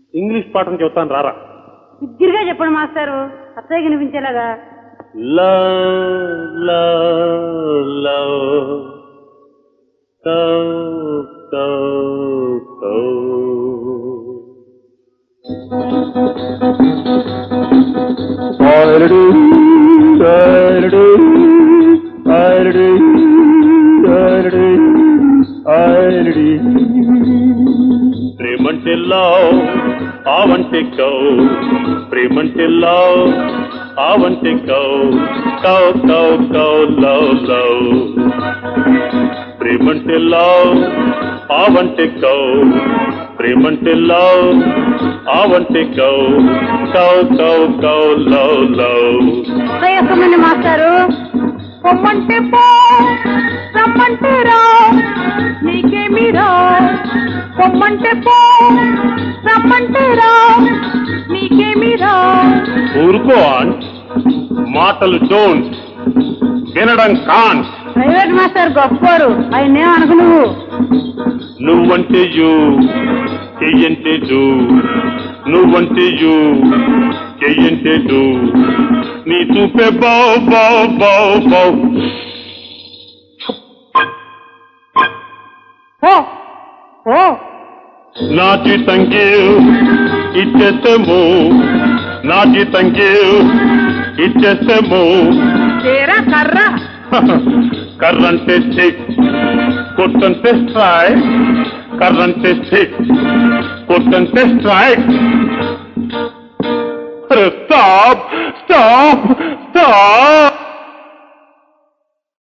English పాఠం చెబుతాను రారా ఇద్దరుగా చెప్పండి మాస్టారు అత్తయ్య వినిపించేలాగా love, love, love. Go, go, go. Hallelujah, hallelujah, hallelujah, hallelujah. ప్రేమంటే లవ్ ఆవంటే కౌ ప్రేమంటే లవ్ ఆవంటే cow cow cow cow love love ప్రేమంటే లవ్ ఆవంటే కౌ ప్రేమంటే లవ్ ఆవంటే cow cow cow cow love love అత్తయ్యమ్మని మాస్టారు పొమ్మంటే పో రమ్మంటే రా నీకేమి రా పొమ్మంటే పో రమ్మంటే రా నీకేమి రా ఊరుకో ఆంట్ మాటలు డోంట్ వినడం కాంట్ ప్రైవేట్ మాస్టర్ గొప్పవారు ఆయన ఏమనుకు నువ్వు నువ్వంటే యూ చెయ్యంటే డూ నువ్వంటే యూ చెయ్యంటే డూ నీ చూపే బౌ బౌ బౌ బౌ ఓ ఓ నా జీతంకి ఇచ్చేస్తాము నా జీతంకి ఇచ్చేస్తాము తీరా కర్ర కర్రంటే స్టిక్ కొట్టంటే స్ట్రైక్ కర్రంటే స్టిక్ కొట్టంటే స్ట్రైక్ స్టాప్ స్టాప్ స్టాప్